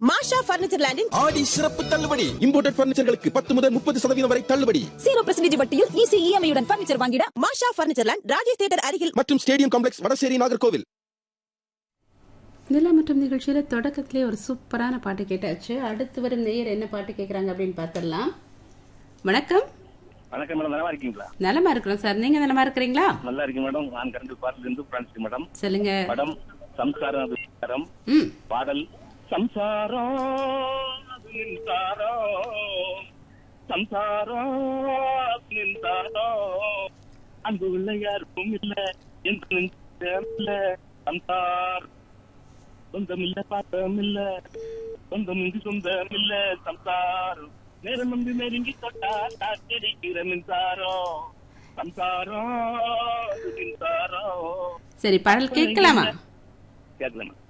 மாஷா furniture லேண்டின் ஆடி சிறப்பு தள்ளுபடி இம்போர்ட்டட் பர்னிச்சர்களுக்கு பத்து முதல் முப்பது சதவீதம் வரை தள்ளுபடி ஜீரோ பெர்சன்டேஜ் வட்டியில் ஈஸி இஎம்ஐயுடன் பர்னிச்சர் வாங்கிட Masha furniture land Rajesh theatre அருகில் மற்றும் ஸ்டேடியம் காம்ப்ளெக்ஸ் வடசேரி நாகர்கோவில் நில மற்றும் நிகழ்ச்சியில தொடக்கத்திலே ஒரு சூப்பரான பாட்டு கேட்டாச்சு அடுத்து வரும் நேயர் என்ன பாட்டு கேக்குறாங்க அப்படின்னு பார்த்துடலாம் வணக்கம் வணக்கம் மேடம் நல்லா இருக்கீங்களா நலமா இருக்கிறோம் சார் நீங்க நலமா இருக்கிறீங்களா நல்லா இருக்கேன் மேடம் நான் கரண்ட் பார்ல இருந்து பிரான்சி மேடம் சொல்லுங்க படம் சம்சாரம் அது மின்சாரம் ம் பாடல் சம்சாரம் அது மின்சாரம் சம்சாரம் அது மின்சாரம் அன்பு உள்ள யாருக்கும் இல்ல எந்த நெஞ்சம் இல்ல சம்சார் சொந்தம் இல்ல பாத்தம் இல்ல சொந்தம் இங்கு சொந்தம் இல்ல சம்சாரம் நேரம் வந்து நெருங்கி தொட்டா காத்தடிக்கிற மின்சாரம் சம்சாரம் அது மின்சாரம் சரி பாடல் கேட்கலாமா கேட்கலாம்